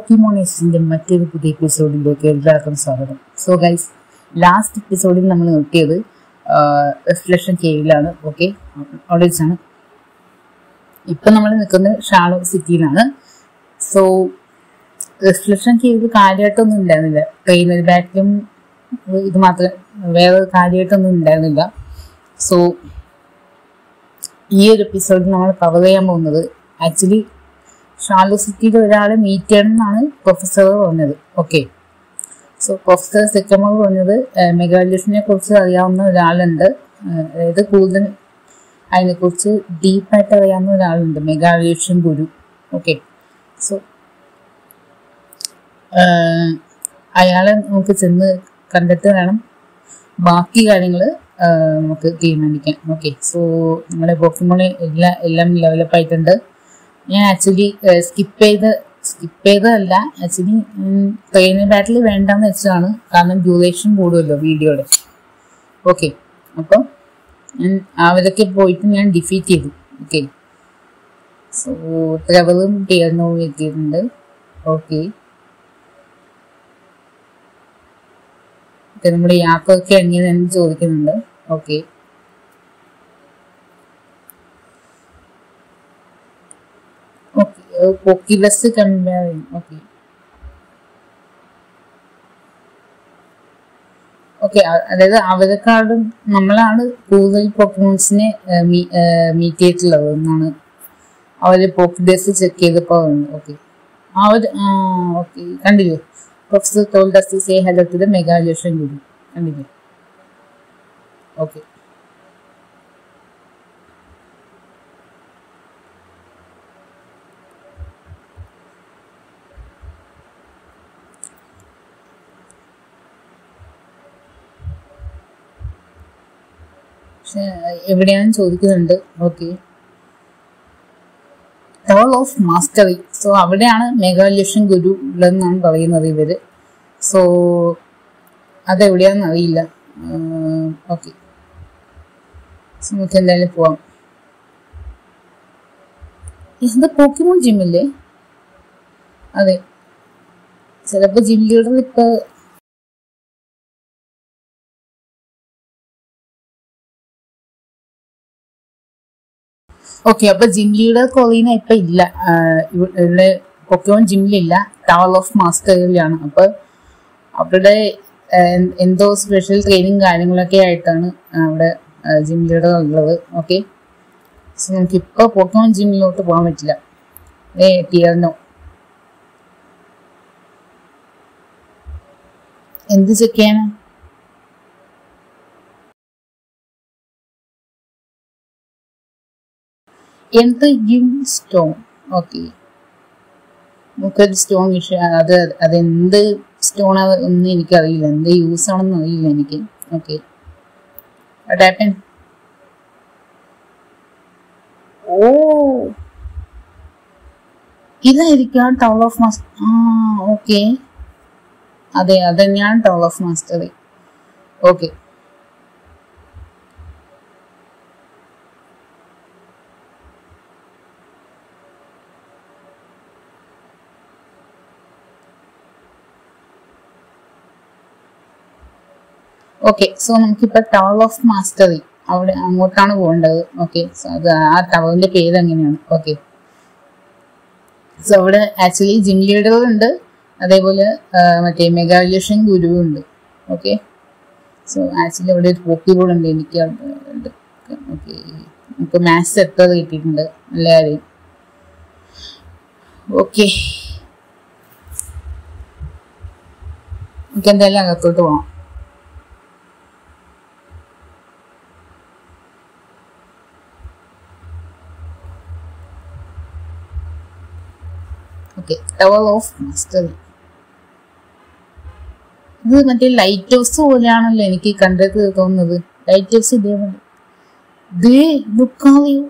പോക്കിമോണേഴ്സിന്റെ മറ്റൊരു പുതിയ എപ്പിസോഡിലേക്ക് എല്ലാവർക്കും സ്വാഗതം സോ ഗൈസ് ലാസ്റ്റ് എപ്പിസോഡിൽ നമ്മൾ നിർത്തിയത് റിഫ്ലക്ഷൻ കേവിലാണ് ഓക്കെ അവിടെ വെച്ചാണ് ഇപ്പൊ നമ്മൾ നിൽക്കുന്നത് ഷാളോ സിറ്റിയിലാണ് സോ റിഫ്ലക്ഷൻ കേവിൽ കാര്യമായിട്ടൊന്നും ഉണ്ടായിരുന്നില്ല ട്രെയിനർ ബാറ്റിലും ഇത് മാത്രം വേറെ കാര്യമായിട്ടൊന്നും ഉണ്ടായിരുന്നില്ല സോ ഈ ഒരു എപ്പിസോഡിൽ നമ്മൾ കവർ ചെയ്യാൻ പോകുന്നത് ആക്ച്വലി ഷാർലോ സിറ്റിയിൽ ഒരാളെ മീറ്റ് ചെയ്യണം എന്നാണ് പ്രൊഫസർ പറഞ്ഞത് ഓക്കെ സോ പ്രൊഫസർ സെക്കമർ പറഞ്ഞത് മെഗാലിഷനെ കുറിച്ച് അറിയാവുന്ന ഒരാളുണ്ട് ഏഹ് അതായത് കൂടുതൽ അതിനെക്കുറിച്ച് ഡീപ്പായിട്ട് അറിയാവുന്ന ഒരാളുണ്ട് മെഗാലിഷൻ ഗുരു ഓക്കെ സോ അയാളെ നമുക്ക് ചെന്ന് കണ്ടിട്ട് വേണം ബാക്കി കാര്യങ്ങൾ നമുക്ക് തീരുമാനിക്കാം ഓക്കെ സോ നമ്മുടെ പോക്കിമോളെ എല്ലാ എല്ലാം ഡെവലപ്പ് ആയിട്ടുണ്ട് ഞാൻ ആക്ച്വലി സ്കിപ്പ് ചെയ്ത് സ്കിപ്പ് ചെയ്തതല്ല ആക്ച്വലി ട്രെയിനിങ് ബാറ്റിൽ വേണ്ടെന്ന് വെച്ചതാണ് കാരണം ഡ്യൂറേഷൻ കൂടുമല്ലോ വീഡിയോയുടെ ഓക്കെ അപ്പോൾ ഞാൻ അവരൊക്കെ പോയിട്ട് ഞാൻ ഡിഫീറ്റ് ചെയ്തു ഓക്കെ സോ ട്രെവറും ടിയർനോവും എത്തിയിട്ടുണ്ട് ഓക്കെ നമ്മുടെ യാത്രയൊക്കെ എങ്ങനെയാണെന്ന് ചോദിക്കുന്നുണ്ട് ഓക്കെ ഓക്കെ പൊക്കിലസ് കമ്പയർ ഓക്കെ ഓക്കെ അതായത് അവരെക്കാളും നമ്മളാണ് കൂടുതൽ പോക്കിമോൺസിനെ മീറ്റ് ചെയ്തിട്ടുള്ളത് എന്നാണ് അവര് പോക്കിഡേസ് ചെക്ക് ചെയ്തപ്പോൾ ഓക്കെ ആ ഒരു ഓക്കെ കണ്ടില്ലേ professor told us to say hello to the Megalosian Guru. കണ്ടില്ലേ ഓക്കെ പക്ഷെ എവിടെയാണെന്ന് ചോദിക്കുന്നുണ്ട് okay tower of mastery so അവിടെയാണ് മെഗാലിഷൻ ഗുരു ഉള്ളതെന്നാണ് പറയുന്നത് ഇവര് സോ അതെവിടെയാണെന്ന് അറിയില്ല ഓക്കെ നമുക്ക് എന്തായാലും പോവാം ഇത് പോക്കിമോൺ ജിമ്മില്ലേ അതെ ചിലപ്പോ ജിം ലീഡർ ഇപ്പൊ ഓക്കെ അപ്പൊ ജിം ലീഡർ കൊറീന ഇപ്പൊ ഇല്ല ഇവിടെ പൊക്കോൺ ജിമ്മിലില്ല ടവർ ഓഫ് മാസ്റ്ററിലാണ് അപ്പൊ അവരുടെ എന്തോ സ്പെഷ്യൽ ട്രെയിനിങ് കാര്യങ്ങളൊക്കെ ആയിട്ടാണ് അവിടെ ജിം ലീഡർ ഉള്ളത് ഓക്കെ സോ നമുക്ക് ഇപ്പൊ പൊക്കോൺ ജിമ്മിലോട്ട് പോകാൻ പറ്റില്ല ഏ ടിയർനോ എന്ത് ചെക്ക് ചെയ്യാനാ എന്ത് ജിം സ്റ്റോൺ ഓക്കെ നമുക്കൊരു സ്റ്റോൺ വിഷയം അത് അതെന്ത് സ്റ്റോൺ ഒന്നും എനിക്കറിയില്ല എന്ത് യൂസ് ആണെന്ന് അറിയില്ല എനിക്ക് ഓക്കെ ടാപ്പൻ ഓ ഇതായിരിക്കാം ടൗൾ ഓഫ് മാസ്റ്റർ ആ ഓക്കെ അതെ അതന്നെയാണ് tower of master okay okay so നമുക്കിപ്പോ ടവർ ഓഫ് മാസ്റ്ററി അവിടെ അങ്ങോട്ടാണ് പോകേണ്ടത് ഓക്കെ സോ അത് ആ ടവറിന്റെ പേര് എങ്ങനെയാണ് ഓക്കെ സോ അവിടെ ആക്ച്വലി ജിം ലീഡർ ഉണ്ട് അതേപോലെ മറ്റേ മെഗാലിഷൻ ഗുരു ഉണ്ട് ഓക്കെ സോ ആക്ച്വലി അവിടെ ഒരു പോക്കി ബോർഡ് ഉണ്ട് എനിക്ക് ഉണ്ട് ഓക്കെ നമുക്ക് മാത്സ് എത്ര കിട്ടിയിട്ടുണ്ട് നല്ല കാര്യം ഓക്കെ നമുക്ക് എന്തായാലും അകത്തോട്ട് പോകാം ഓക്കെ ടവർ ഓഫ് മാസ്റ്ററി ഇത് മറ്റേ ലൈറ്റ് ഹൗസ് പോലെയാണല്ലോ എനിക്ക് കണ്ടത് തോന്നുന്നത് ലൈറ്റ് ഹൗസ് ഇതേപോലെ ദേ ലുക്കാവിയോ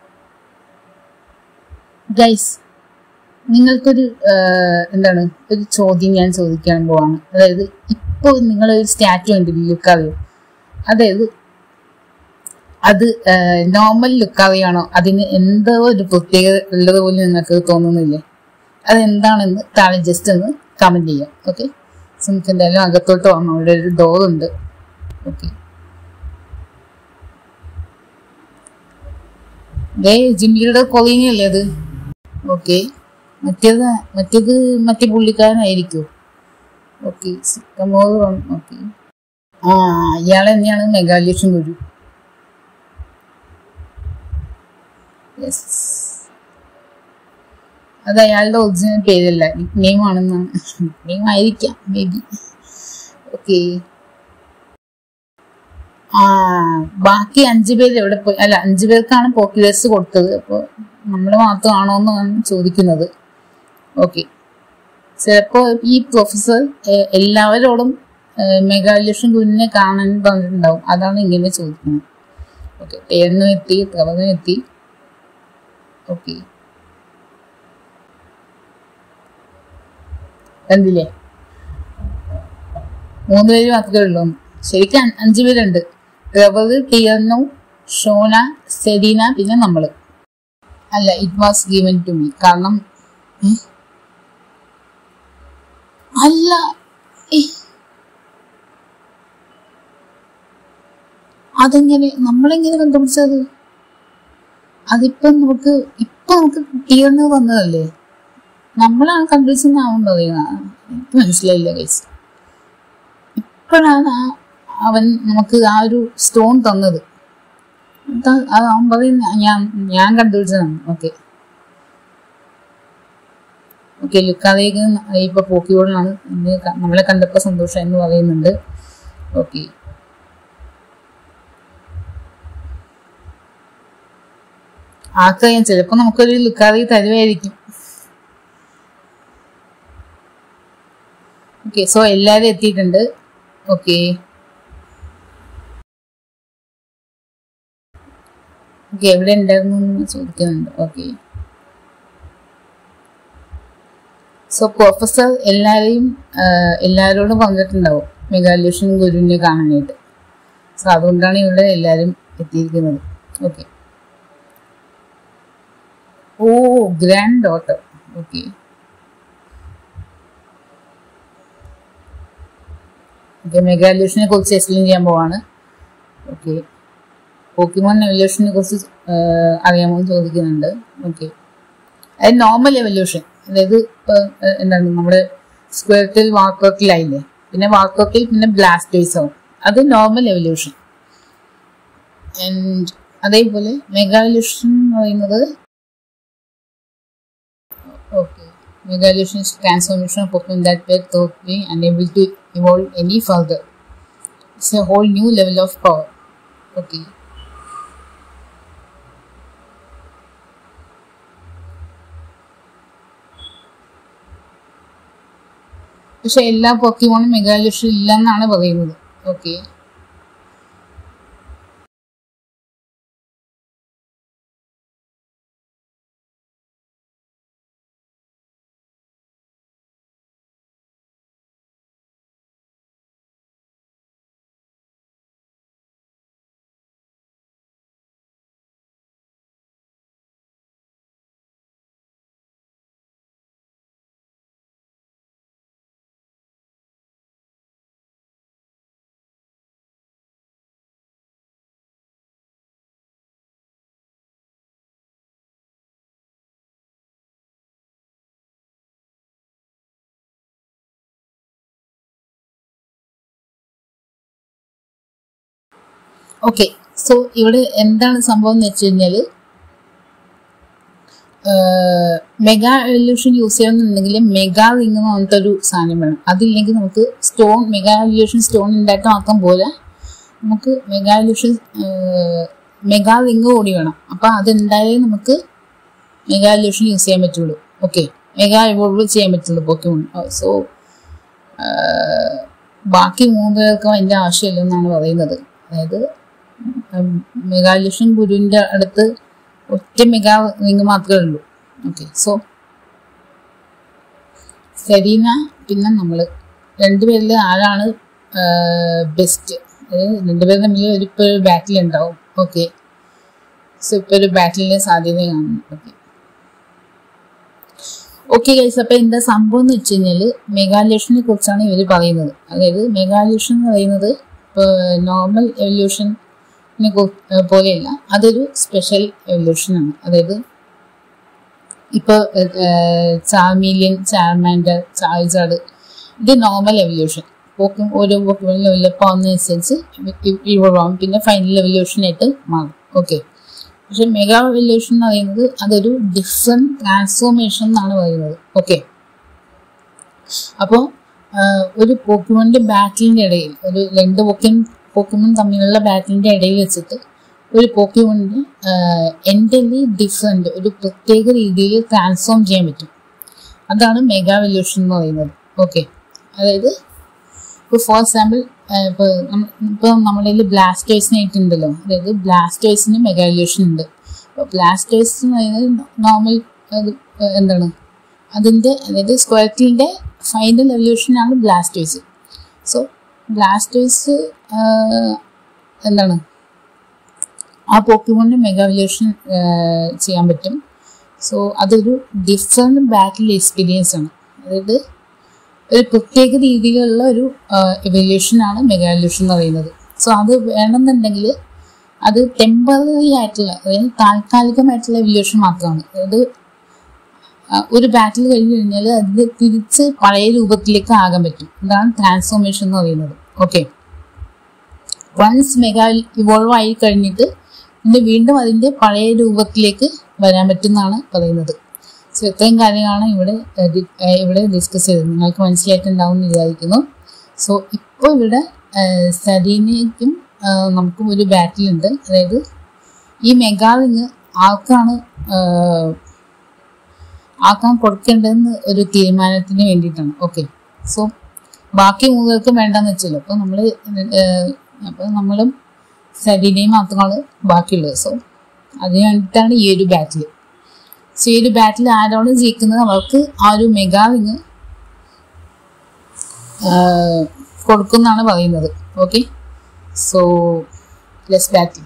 ഗൈസ് നിങ്ങൾക്കൊരു എന്താണ് ഒരു ചോദ്യം ഞാൻ ചോദിക്കാൻ പോവാണ് അതായത് ഇപ്പൊ നിങ്ങൾ ഒരു സ്റ്റാച്ചു കണ്ടില്ലേ ലുക്കാവിയോ അതായത് അത് നോർമൽ ലുക്കാവിയാണോ അതിന് എന്തോ ഒരു പ്രത്യേകത ഉള്ളത് പോലെ നിങ്ങൾക്ക് തോന്നുന്നില്ലേ അതെന്താണെന്ന് താഴെ ജസ്റ്റ് ഒന്ന് കമന്റ് ചെയ്യാം ഓക്കെ സോ നമുക്ക് എന്തായാലും അകത്തോട്ട് പോകാം അവിടെ ഒരു ഡോർ ഉണ്ട് ഓക്കെ ദേ ജിംലിയുടെ കൊളീനി അല്ലേ അത് ഓക്കെ മറ്റേത് മറ്റേത് മറ്റേ പുള്ളിക്കാരനായിരിക്കും ഓക്കെ സിക്കമോർ ഓക്കെ ആ ഇയാൾ തന്നെയാണ് മെഗാലക്ഷ്യം ഗുരു യെസ് അത് അയാളുടെ ഒറിജിനൽ പേരല്ല നിക് നെയിം ആണെന്നാണ് നെയിം ആയിരിക്കാം മേ ബി ഓക്കെ ആ ബാക്കി അഞ്ചു പേര് എവിടെ പോയി അല്ല അഞ്ചു പേർക്കാണ് പോപ്പുലേഴ്സ് കൊടുത്തത് അപ്പോൾ നമ്മൾ മാത്രമാണോ എന്നാണ് ചോദിക്കുന്നത് ഓക്കെ ചിലപ്പോ ഈ പ്രൊഫസർ എ- എല്ലാവരോടും മെഗാലക്ഷ്യം കുഞ്ഞിനെ കാണാൻ പറഞ്ഞിട്ടുണ്ടാവും അതാണ് ഇങ്ങനെ ചോദിക്കുന്നത് ഓക്കെ പേരിനും എത്തി പ്രവചനം എത്തി ഓക്കെ കണ്ടില്ലേ മൂന്ന് പേര് മാത്രമേ ഉള്ളൂ ശരിക്കും അ- അഞ്ച് പേരുണ്ട് റബർ ടിയർനു ഷോന സെലീന പിന്നെ നമ്മള് അല്ല it was given to me കാരണം ഏ? അല്ല ഏ. അതെങ്ങനെ നമ്മളെങ്ങനെ കണ്ടുപിടിച്ചത് അതിപ്പം നമുക്ക് ഇപ്പൊ നമുക്ക് ടിയർനു വന്നതല്ലേ നമ്മളാണ് കണ്ടുപിടിച്ചെന്നാവും പറയുന്നത് എനിക്ക് മനസ്സിലായില്ല കൈസ് ഇപ്പോഴാണ് ആ അവൻ നമുക്ക് ആ ഒരു സ്റ്റോൺ തന്നത് അത് അത് അവൻ പറയുന്ന ഞാൻ ഞാൻ കണ്ടുപിടിച്ചതാണ് ഓക്കെ ഓക്കെ ലുക്കാതേക്ക് ഇപ്പൊ പോക്കിയോടാണ് ഇന്ന് ക- നമ്മളെ കണ്ടപ്പോ സന്തോഷം എന്ന് പറയുന്നുണ്ട് ഓക്കെ ആക്കറിയാം ചിലപ്പോ നമുക്കൊരു ലുക്കാതെ തരുമായിരിക്കും ഓക്കെ സോ എല്ലാരും എത്തിയിട്ടുണ്ട് ഓക്കെ ഓക്കെ എവിടെ ഉണ്ടായിരുന്നു എന്ന് ചോദിക്കുന്നുണ്ട് ഓക്കെ സോ പ്രൊഫസർ എല്ലാരെയും ആഹ്, എല്ലാവരോടും പറഞ്ഞിട്ടുണ്ടാവും മെഗാലൂഷൻ ഗുരുവിനെ കാണാനായിട്ട് സോ അതുകൊണ്ടാണ് ഇവിടെ എല്ലാവരും എത്തിയിരിക്കുന്നത് ഓക്കെ ഓ ഗ്രാൻഡ് ഡോട്ടർ ഓക്കെ ഓക്കെ മെഗാലൂഷനെ കുറിച്ച് എക്സ്പ്ലെയിൻ ചെയ്യാൻ പോവാണ് ഓക്കെ പോക്കിമോൺ എവല്യൂഷനെ കുറിച്ച് ആഹ്, അറിയാമോ എന്ന് ചോദിക്കുന്നുണ്ട് ഓക്കെ അത് നോർമൽ എവല്യൂഷൻ അതായത് ഇപ്പൊ ആഹ്, എന്താണ് നമ്മുടെ സ്ക്വയർട്ടിൽ വാക്കോക്കിലായില്ലേ പിന്നെ വാക്കോക്കിൽ പിന്നെ ബ്ലാസ്റ്റേഴ്സ് ആവും അത് നോർമൽ എവല്യൂഷൻ ആൻഡ് അതേപോലെ മെഗാലൂഷൻ എന്ന് പറയുന്നത് okay mega evolution transformation of Pokemon that were thought to be unable to evolve any further. It's a whole new level of power. Okay. പക്ഷെ എല്ലാ പൊക്കിമോണും മെഗാലൂഷൻ ഇല്ലെന്നാണ് പറയുന്നത് ഓക്കെ ഓക്കെ സോ ഇവിടെ എന്താണ് സംഭവം എന്ന് വെച്ച് കഴിഞ്ഞാൽ മെഗാ എവല്യൂഷൻ യൂസ് ചെയ്യണമെന്നുണ്ടെങ്കിൽ മെഗാ റിംഗ് എന്ന് പറഞ്ഞിട്ട് ഒരു സാധനം വേണം അതില്ലെങ്കിൽ നമുക്ക് സ്റ്റോൺ മെഗാ എവല്യൂഷൻ സ്റ്റോൺ ഉണ്ടാക്കാൻ മാത്രം പോലെ നമുക്ക് മെഗാ എവല്യൂഷൻ മെഗാ റിംഗ് കൂടി വേണം അപ്പം അതുണ്ടായാലേ നമുക്ക് മെഗാ എവല്യൂഷൻ യൂസ് ചെയ്യാൻ പറ്റുള്ളൂ ഓക്കെ മെഗാ എവോൾവ് ചെയ്യാൻ പറ്റുള്ളൂ പോക്കിമോൺ സോ ബാക്കി മൂന്ന് പേർക്കും അതിൻ്റെ ആവശ്യമില്ലെന്നാണ് പറയുന്നത് അതായത് മെഗാലക്ഷൻ ഗുരുവിൻ്റെ അടുത്ത് ഒറ്റ മെഗാ റിംഗ് മാത്രമേ ഉള്ളൂ ഓക്കെ സോ സെരീന പിന്നെ നമ്മൾ രണ്ടുപേരിൽ ആരാണ് ബെസ്റ്റ് അതായത് രണ്ടുപേരും തമ്മിൽ ഒരു ഇപ്പോൾ ഒരു ബാറ്റിൽ ഉണ്ടാവും ഓക്കെ സോ ഇപ്പോൾ ഒരു ബാറ്റിലിൻ്റെ സാധ്യത കാണുന്നു ഓക്കെ ഓക്കെ ഗൈസ് അപ്പൊ എന്താ സംഭവം എന്ന് വെച്ച് കഴിഞ്ഞാല് മെഗാല്യൂഷനെ കുറിച്ചാണ് ഇവർ പറയുന്നത് അതായത് മെഗാല്യൂഷൻ എന്ന് പറയുന്നത് നോർമൽ എവല്യൂഷനെ പോലെയല്ല അതൊരു സ്പെഷ്യൽ എവല്യൂഷനാണ് അതായത് ഇപ്പൊ ചാമീലിയൻ ചാർമാൻഡർ ചാൾജാഡ് ഇത് നോർമൽ എവല്യൂഷൻ പോക്കും ഓരോ പോക്കുകളും ലെവലപ്പ് ആവുന്നതനുസരിച്ച് ഇവോൾവ് ആവും പിന്നെ ഫൈനൽ എവല്യൂഷനായിട്ട് മാറും ഓക്കെ പക്ഷെ മെഗാ എവല്യൂഷൻ എന്ന് പറയുന്നത് അതൊരു ഡിഫറെന്റ് ട്രാൻസ്ഫോർമേഷൻ എന്നാണ് പറയുന്നത് ഓക്കെ അപ്പോൾ ഒരു പോക്കുമോന്റെ ബാറ്റിലിന്റെ ഇടയിൽ ഒരു രണ്ട് പോക്കിൻ പോക്കുമോൻ തമ്മിലുള്ള ബാറ്റിലിന്റെ ഇടയിൽ വെച്ചിട്ട് ഒരു പോക്കിമോണിന് എൻ്റലി ഡിഫറെന്റ് ഒരു പ്രത്യേക രീതിയിൽ ട്രാൻസ്ഫോം ചെയ്യാൻ പറ്റും അതാണ് മെഗാ എവല്യൂഷൻ എന്ന് പറയുന്നത് ഓക്കെ അതായത് ഇപ്പോൾ ഫോർ എക്സാമ്പിൾ ഇപ്പോൾ ഇപ്പോൾ നമ്മുടെ കയ്യിൽ ബ്ലാസ്റ്റേഴ്സിനായിട്ട് ഉണ്ടല്ലോ അതായത് ബ്ലാസ്റ്റേഴ്സിന് മെഗാല്യൂഷൻ ഉണ്ട് അപ്പോൾ ബ്ലാസ്റ്റേഴ്സ് എന്ന് പറയുന്നത് നോർമൽ എന്താണ് അതിൻ്റെ അതായത് സ്ക്വയർക്കിലിൻ്റെ ഫൈനൽ എവല്യൂഷനാണ് ബ്ലാസ്റ്റേഴ്സ് സോ ബ്ലാസ്റ്റേഴ്സ് എന്താണ് ആ പോക്കിമോണിന് മെഗാവല്യൂഷൻ ചെയ്യാൻ പറ്റും സോ അതൊരു ഡിഫറെൻറ്റ് ബാറ്റിൽ എക്സ്പീരിയൻസ് ആണ് അതായത് ഒരു പ്രത്യേക രീതിയിലുള്ള ഒരു എവല്യൂഷൻ ആണ് മെഗാവല്യൂഷൻ എന്ന് പറയുന്നത് സോ അത് വേണമെന്നുണ്ടെങ്കിൽ അത് ടെമ്പററി ആയിട്ടുള്ള അതായത് താൽക്കാലികമായിട്ടുള്ള എവല്യൂഷൻ മാത്രമാണ് അതായത് ഒരു ബാറ്റിൽ കഴിഞ്ഞ് കഴിഞ്ഞാൽ അത് തിരിച്ച് പഴയ രൂപത്തിലേക്ക് ആകാൻ പറ്റും ഇതാണ് ട്രാൻസ്ഫോർമേഷൻ എന്ന് പറയുന്നത് ഓക്കെ വൺസ് മെഗാ ഇവോൾവ് ആയി കഴിഞ്ഞിട്ട് പിന്നെ വീണ്ടും അതിൻ്റെ പഴയ രൂപത്തിലേക്ക് വരാൻ പറ്റുമെന്നാണ് പറയുന്നത് സോ ഇത്രയും കാര്യങ്ങളാണ് ഇവിടെ ഇവിടെ ഡിസ്കസ് ചെയ്തത് നിങ്ങൾക്ക് മനസ്സിലായിട്ടുണ്ടാവും എന്ന് വിചാരിക്കുന്നു സോ ഇപ്പോൾ ഇവിടെ സരീനയ്ക്കും നമുക്കും ഒരു ബാറ്റിലുണ്ട് അതായത് ഈ മെഗാറിങ് ആർക്കാണ് ആർക്കാണ് കൊടുക്കേണ്ടതെന്ന് ഒരു തീരുമാനത്തിന് വേണ്ടിയിട്ടാണ് ഓക്കെ സോ ബാക്കി മൂന്നുപേർക്കും വേണ്ടെന്ന് വെച്ചല്ലോ അപ്പോൾ നമ്മൾ അപ്പോൾ നമ്മളും സരീനയും മാത്രമാണ് ബാക്കിയുള്ളത് സോ അതിന് വേണ്ടിയിട്ടാണ് ഈ ഒരു ബാറ്റിൽ സോ ഈ ഒരു ബാറ്റിൽ ആരാണ് ജയിക്കുന്നത് അവർക്ക് ആ ഒരു മെഗാവിങ് കൊടുക്കുന്നാണ് പറയുന്നത് okay so let's battle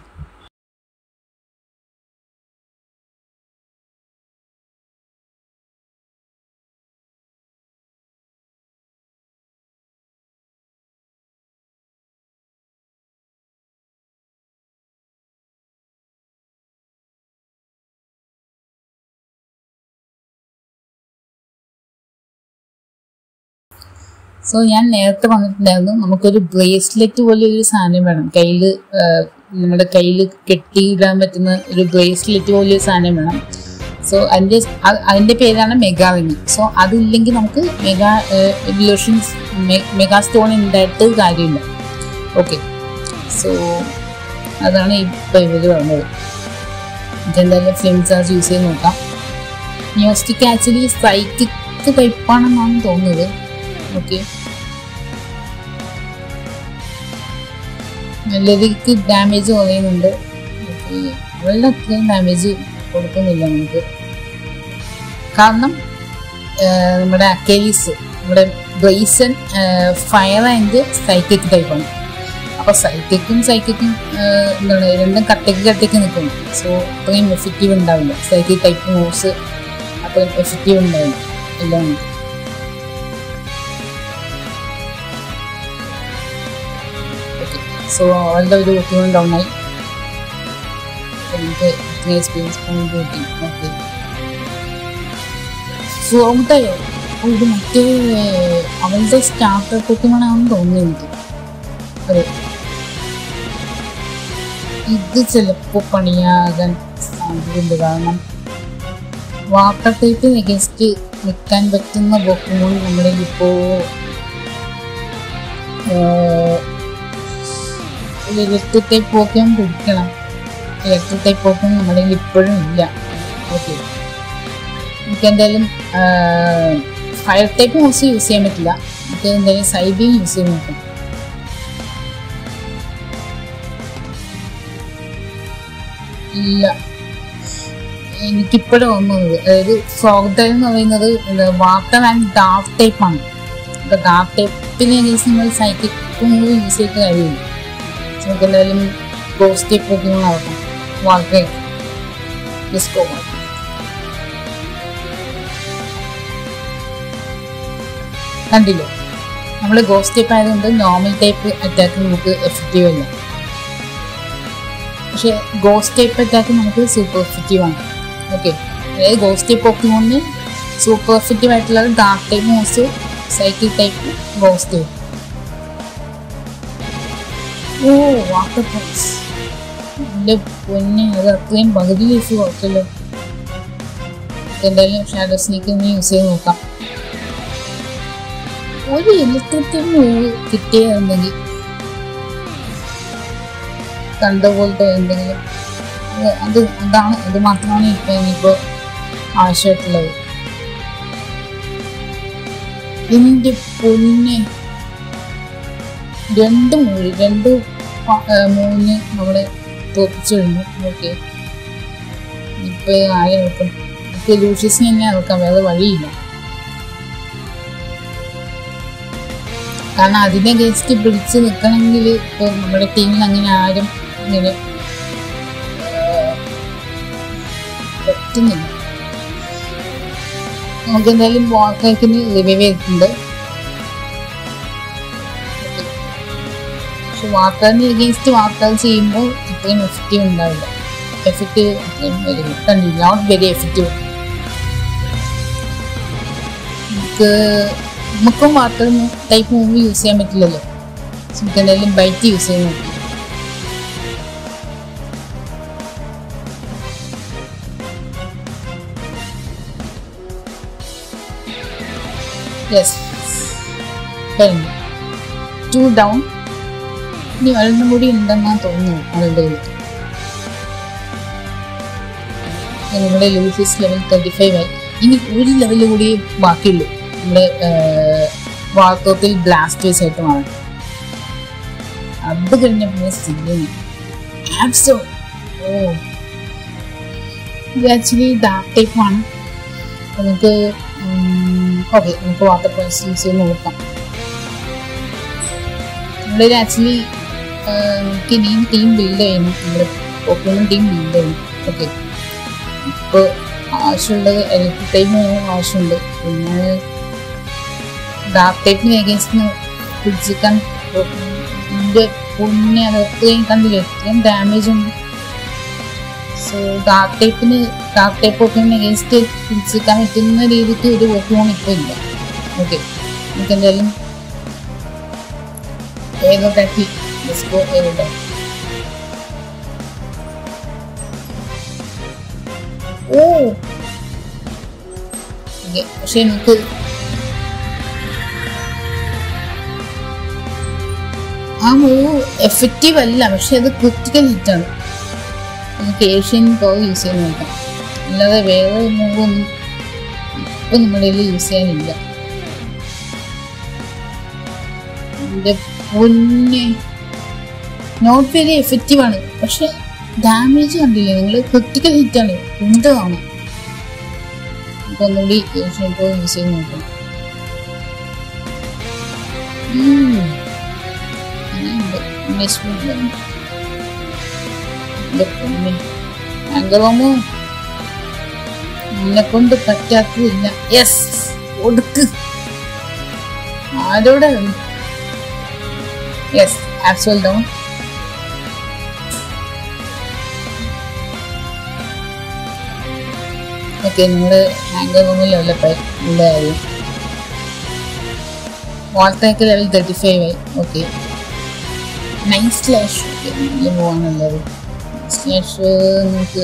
so ഞാൻ നേരത്തെ വന്നിട്ടുണ്ടായിരുന്നു നമുക്കൊരു ബ്രേസ്ലെറ്റ് പോലെ ഒരു സാധനം വേണം കയ്യിൽ നമ്മുടെ കയ്യിൽ കെട്ടിയിടാൻ പറ്റുന്ന ഒരു ബ്രേസ്ലെറ്റ് പോലെ ഒരു സാധനം വേണം സോ അതിൻ്റെ അതിൻ്റെ പേരാണ് മെഗാവിങ് സോ അതില്ലെങ്കിൽ നമുക്ക് മെഗാ എവല്യൂഷൻസ് മെഗാ സ്റ്റോൺ ഉണ്ടായിട്ട് കാര്യമില്ല ഓക്കെ സോ അതാണ് ഇപ്പോൾ ഇവർ പറഞ്ഞത് ഇതെന്തായാലും ഫ്ലിം ചാർജ് യൂസ് ചെയ്ത് നോക്കാം ന്യൂസ്റ്റിക് ആക്ച്വലി സൈക്കിക്ക് ടൈപ്പാണെന്നാണ് തോന്നുന്നത് ഓക്കെ നല്ല രീതിക്ക് ഡാമേജ് കുറയുന്നുണ്ട് അവളുടെ അത്രയും ഡാമേജ് കൊടുക്കുന്നില്ല നമുക്ക് കാരണം നമ്മുടെ അക്കേലീസ് നമ്മുടെ ബ്രൈസൺ ഫയർ ആൻഡ് സൈക്കിക് ടൈപ്പാണ് അപ്പോൾ സൈക്കിക്കും സൈക്കിക്കും എന്താണ് രണ്ടും കട്ടയ്ക്ക് കട്ടയ്ക്ക് നിൽക്കുന്നു സോ അത്രയും എഫക്റ്റീവ് ഉണ്ടാവില്ല സൈക്കിക് ടൈപ്പ് മൂവ്സ് അത്രയും എഫക്റ്റീവ് ഉണ്ടാവില്ല എല്ലാം സോ അവളുടെ ഒരു ഒപ്പീനിയൻ ഡൗൺ ആയി എനിക്ക് ഇത്രയും എക്സ്പീരിയൻസ് പോയിന്റ് കിട്ടി ഓക്കെ സോ അവിടെ ഇത് മറ്റേ അവളുടെ സ്റ്റാർട്ടർ പൊട്ടിമണാണെന്ന് തോന്നുന്നു എനിക്ക് അതെ ഇത് ചിലപ്പോൾ പണിയാകാൻ സാധ്യതയുണ്ട് കാരണം വാട്ടർ ടൈപ്പ് നെഗസ്റ്റ് നിൽക്കാൻ പറ്റുന്ന ബൊക്കുമ്പോൾ നമ്മുടെ ഇപ്പോൾ ഇലക്ട്രിക് ടൈപ്പ് പോക്കാൻ പിടിക്കണം ഇലക്ട്രിക് ടൈപ്പ് പോക്കും നമ്മുടെ ഇപ്പോഴും ഇല്ല ഓക്കെ നമുക്ക് എന്തായാലും ഫയർ ടൈപ്പ് മൂവ്സ് യൂസ് ചെയ്യാൻ പറ്റില്ല നമുക്ക് എന്തായാലും സൈബിയും യൂസ് ചെയ്ത് നോക്കാം ഇല്ല എനിക്കിപ്പോഴും തോന്നുന്നത് അതായത് ഫ്രോഗ് ടൈപ്പ് എന്ന് പറയുന്നത് വാട്ടർ ആൻഡ് ഡാർക്ക് ടൈപ്പ് ആണ് അപ്പോൾ ഡാർക്ക് ടൈപ്പിനെ നമ്മൾ സൈക്കിക് യൂസ് ചെയ്ത കാര്യമില്ല നമുക്ക് എന്തായാലും ഗോസ്റ്റ് ടൈപ്പ് ഒക്കെ നടക്കാം വാട്ടർ ഡിസ്കോ കണ്ടില്ലേ നമ്മൾ ഗോസ്റ്റ് ടൈപ്പ് ആയതുകൊണ്ട് നോർമൽ ടൈപ്പ് അറ്റാക്ക് നമുക്ക് എഫക്റ്റീവ് അല്ല പക്ഷെ ഗോസ്റ്റ് ടൈപ്പ് അറ്റാക്ക് നമുക്ക് സൂപ്പർ എഫക്റ്റീവ് ആണ് ഓക്കെ അതായത് ഗോസ്റ്റ് ടൈപ്പ് പോക്കിമോണിന് സൂപ്പർ എഫക്റ്റീവ് ആയിട്ടുള്ളത് dark type most psychic type ghost type ഓ വാട്ടർ ഫോൾസ് എൻ്റെ പൊന്നെ അത് അത്രയും പകുതി ലൈഫ് കുഴപ്പമില്ല എന്തായാലും ഷാഡോ സ്നീക്ക് ഒന്ന് യൂസ് ചെയ്ത് നോക്കാം ഒരു ഇലക്ട്രിക്കൽ മൂവ് കിട്ടിയിരുന്നെങ്കിൽ കണ്ട പോലത്തെ എന്തെങ്കിലും അത് അത് അതാണ് അത് മാത്രമാണ് ഇപ്പൊ ഇനിയിപ്പോ ആവശ്യമായിട്ടുള്ളത് എന്റെ പൊന്നെ രണ്ട് മൂഴി രണ്ട് പ- ആ, മൂന്ന് നമ്മളെ തോപ്പിച്ചു കഴിഞ്ഞു ഓക്കെ ഇപ്പൊ ആരെ നോക്കും ഇപ്പൊ ലൂഷ്യസിനെ തന്നെ നോക്കാം വേറെ വഴിയില്ല കാരണം അതിനെ ഗസ്റ്റ് പിടിച്ച് നിൽക്കണമെങ്കിൽ ഇപ്പൊ നമ്മുടെ ടീമിൽ അങ്ങനെ ആരും ഇങ്ങനെ ആ, പറ്റുന്നില്ല നമുക്ക് എന്തായാലും വാക്കാക്കിന് റിവൈവ് ചെയ്തിട്ടുണ്ട് പക്ഷെ വാക്കാറിന് എഗെയിൻസ്റ്റ് വാക്കാർ ചെയ്യുമ്പോൾ ഇത്രയും എഫക്റ്റീവ് ഉണ്ടാവില്ല എഫക്റ്റീവ് അത്രയും വരില്ല കണ്ടില്ല നോട്ട് വെരി എഫക്റ്റീവ് നമുക്ക് നമുക്കും വാട്ടർ ടൈപ്പ് മൂവ് യൂസ് ചെയ്യാൻ പറ്റില്ലല്ലോ So, നമുക്ക് എന്തായാലും ബൈറ്റ് യൂസ് ചെയ്ത് നോക്കി യെസ് കഴിഞ്ഞു ടു ഡൗൺ ഇനി ഒരെണ്ണം കൂടി ഉണ്ടെന്നാ തോന്നുന്നു അവളുടെ കയ്യിൽ നമ്മുടെ ലൂസിസ് ലെവൽ തേർട്ടി ഫൈവ് ആയി ഇനി ഒരു ലെവൽ കൂടി ബാക്കിയുള്ളൂ നമ്മുടെ വാക്കോത്തിൽ ബ്ലാസ്റ്റേഴ്സ് ആയിട്ട് മാറാൻ അത് കഴിഞ്ഞ പിന്നെ സില്ലിങ് ആപ്സോ ഓ ഇത് ആക്ച്വലി ഡാർക്ക് ടൈപ്പ് ആണ് അപ്പൊ നമുക്ക് ഓക്കെ നമുക്ക് വാട്ടർ പ്രൈസ് യൂസ് ചെയ്ത് നോക്കാം നമ്മുടെ ആക്ച്വലി നമുക്ക് ഇനിയും ടീം ബിൽഡ് ചെയ്യണം നമ്മുടെ പോക്കുമൺ ടീം ബിൽഡ് ചെയ്യണം ഓക്കെ ഇപ്പോൾ ആവശ്യമുള്ളത് ഇലക്ട്രിക് ടൈം ആവശ്യമുണ്ട് പിന്നെ ഡാർക്ക് ടൈപ്പിന് എഗൻസ്റ്റ് പിടിച്ചിക്കാൻ എൻ്റെ പൊന്നെ അത് അത്രയും കണ്ടില്ലേ ഇത്രയും ഡാമേജ് ഉണ്ട് സോ ഡാർക്ക് ടൈപ്പിന് ഡാർക്ക് ടൈപ്പ് പോക്കിന് എഗൻസ്റ്റ് പിടിച്ചിക്കാൻ പറ്റുന്ന രീതിക്ക് ഒരു പോക്കിമോൺ ഇപ്പോൾ ഇല്ല ഓക്കെ നമുക്ക് എന്തായാലും ഏതൊക്കെ ഡിസ്കോ ഏതൊക്കെ ഓ ഓക്കെ പക്ഷെ നമുക്ക് ആ മൂവ് എഫക്റ്റീവ് അല്ല പക്ഷെ അത് ക്രിറ്റിക്കൽ ഹിറ്റാണ് നമുക്ക് ഏഷ്യൻ പവർ യൂസ് ചെയ്ത് നോക്കാം അല്ലാതെ വേറെ മൂവ് ഒന്നും ഇപ്പൊ നമ്മുടെ കയ്യിൽ യൂസ് ചെയ്യാനില്ല എൻ്റെ പൊന്നെ നോട്ട് വെരി എഫക്റ്റീവ് ആണ് പക്ഷെ ഡാമേജ് കണ്ടില്ലേ നിങ്ങൾ ക്രിട്ടിക്കൽ ഹിറ്റ് ആണ് എന്താണ് നമുക്ക് ഒന്നുകൂടി ഏഷ്യൻ പവർ യൂസ് ചെയ്ത് നോക്കാം ഉം. ഇനിയുണ്ട്. ഇൻവെസ്റ്റ്മെന്റ് ഉണ്ട്. എൻ്റെ പൊന്നെ. അംഗമോ എന്നെ കൊണ്ട് പറ്റാത്തതില്ല യെസ് ഒടുക്ക് ആരോടെ യെസ് ആപ്സോൾ ഡൗൺ ഓക്കെ നിങ്ങള് ഹാങ്കർ റൂമിൽ ഡെവലപ്പായി നല്ല കാര്യം വാൾട്ടേക്ക് ലെവൽ തേർട്ടി ഫൈവ് ആയി ഓക്കെ നൈൻ സ്ലാഷ് ഓക്കെ നല്ല പോവാണുള്ളത് സ്ലാഷ് നമുക്ക്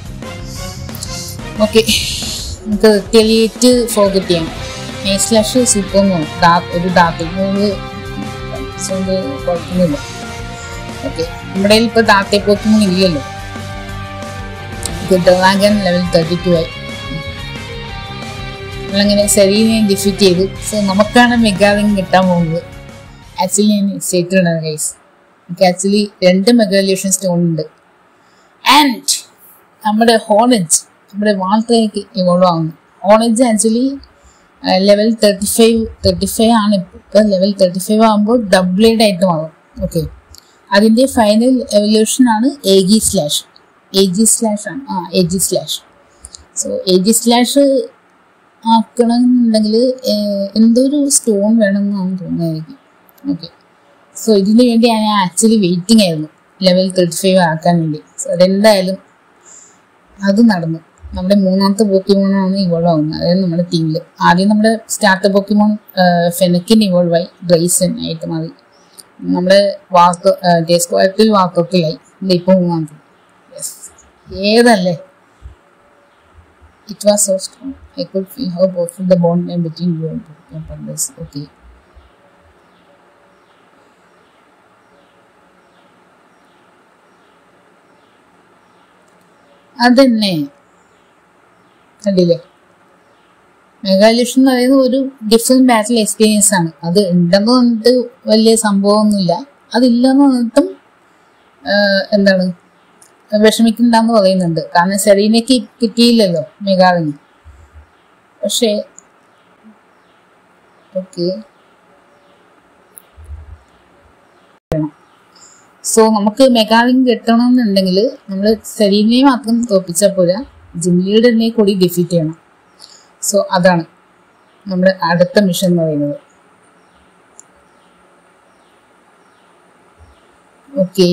ഓക്കെ നമുക്ക് തെളിയിട്ട് ഫോക്കറ്റ് ചെയ്യാം night slash super move dark ഒരു ഡാർക്ക് മൂവ് കൊണ്ട് കുഴപ്പമൊന്നുമില്ല ഓക്കെ നമ്മുടെ കയ്യിൽ ഇപ്പോൾ ഡാർക്ക് പോക്കൊന്നും ഇല്ലല്ലോ ഡ്രാഗൺ ലെവൽ തേർട്ടി ടു ആയി നമ്മളങ്ങനെ സെറീനെ ഡിഫീറ്റ് ചെയ്തു സോ നമുക്കാണ് മെഗാലിങ് കിട്ടാൻ പോകുന്നത് ആക്ച്വലി ഞാൻ എക്സൈറ്റഡ് ആണ് ഗൈസ് എനിക്ക് ആക്ച്വലി രണ്ട് മെഗാല്യൂഷൻ സ്റ്റോൺ ഉണ്ട് ആൻഡ് നമ്മുടെ ഹോണജ് നമ്മുടെ വാൾട്ടേക്ക് ഇവോൾവ് ആവുന്നു ഹോണജ് actually level thirty five thirty five ആണ് ഇപ്പോൾ ഇപ്പോൾ ലെവൽ തേർട്ടി ഫൈവ് ആകുമ്പോൾ ഡബ്ലേഡ് ആയിട്ട് മാറും ഓക്കെ അതിൻ്റെ ഫൈനൽ എവല്യൂഷൻ ആണ് Aegislash Aegislash ആണ് ആ Aegislash so Aegislash ആക്കണമെന്നുണ്ടെങ്കിൽ എന്തോ ഒരു സ്റ്റോൺ വേണമെന്നാണ് തോന്നുന്നതായിരിക്കും ഓക്കെ സോ ഇതിന് വേണ്ടി ഞാൻ ആക്ച്വലി വെയിറ്റിംഗ് ആയിരുന്നു ലെവൽ തേർട്ടി ഫൈവ് ആക്കാൻ വേണ്ടി സോ അതെന്തായാലും അത് നടന്നു നമ്മുടെ മൂന്നാമത്തെ പോക്കിമോണാണ് ഇവോൾവ് ആവുന്നത് അതായത് നമ്മുടെ ടീമിൽ ആദ്യം നമ്മുടെ സ്റ്റാർട്ടർ പോക്കിമോൺ ഫെനക്കിൻ ഇവോൾവ് ആയി ഗ്രേസൻ ആയിട്ട് മാറി നമ്മുടെ വാക്ക് ഡേ സ്ക്വാഡിൽ വാക്കൗട്ടിലായി ഇത് ഇപ്പോൾ മൂന്നാമത് യെസ് ഏതല്ലേ it was so strong I could feel how powerful the bond between you and purpose okay അതന്നെ കണ്ടില്ലേ മെഗാലിഷൻ എന്ന് പറയുന്നത് ഒരു ഡിഫറെന്റ് ബാറ്റിൽ എക്സ്പീരിയൻസ് ആണ് അത് ഉണ്ടെന്ന് പറഞ്ഞിട്ട് വലിയ സംഭവമൊന്നുമില്ല അതില്ലെന്ന് പറഞ്ഞിട്ടും ആഹ് എന്താണ് വിഷമിക്കണ്ടെന്ന് പറയുന്നുണ്ട് കാരണം സെറീനയ്ക്ക് കിട്ടിയില്ലല്ലോ മെഗാളിന് പക്ഷേ ഓക്കെ സോ നമുക്ക് മെഗാളിൻ കിട്ടണമെന്നുണ്ടെങ്കിൽ നമ്മൾ സെറീനെ മാത്രം തോപ്പിച്ചാൽ പോരാ ജിംലിയുടെ കൂടി ഡിഫീറ്റ് ചെയ്യണം സോ അതാണ് നമ്മുടെ അടുത്ത മിഷൻ എന്ന് പറയുന്നത് ഓക്കെ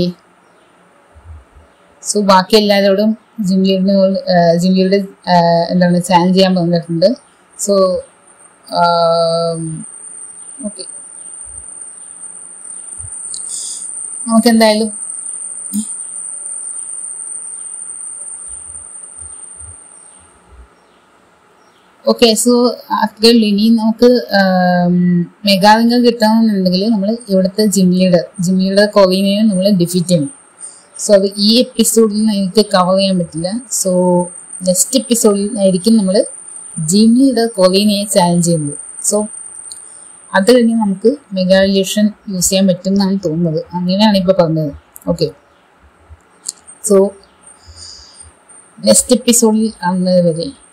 സോ ബാക്കി എല്ലാവരോടും ജിംലിയുടെ ജിംലിയുടെ എന്താണ് ചാലഞ്ച് ചെയ്യാൻ പറഞ്ഞിട്ടുണ്ട് സോ ഓക്കെ നമുക്ക് എന്തായാലും ഓക്കെ സോ അത്രേ ഉള്ളൂ ഇനി നമുക്ക് മെഗാവിംഗ കിട്ടണമെന്നുണ്ടെങ്കിൽ നമ്മൾ ഇവിടുത്തെ ജിം ലീഡർ ജിം ലീഡർ കോവിനെ നമ്മൾ ഡിഫീറ്റ് ചെയ്യണം സോ അത് ഈ എപ്പിസോഡിൽ എനിക്ക് കവർ ചെയ്യാൻ പറ്റില്ല സോ നെക്സ്റ്റ് എപ്പിസോഡിൽ ആയിരിക്കും നമ്മൾ ജിം ലീഡർ കോവിനെ ചാലഞ്ച് ചെയ്യുന്നത് സോ അത് കഴിഞ്ഞ് നമുക്ക് മെഗാല്യൂഷൻ യൂസ് ചെയ്യാൻ പറ്റും എന്നാണ് തോന്നുന്നത് അങ്ങനെയാണ് ഇപ്പോൾ പറഞ്ഞത് ഓക്കെ സോ നെക്സ്റ്റ് എപ്പിസോഡിൽ കാണുന്നത് വരെ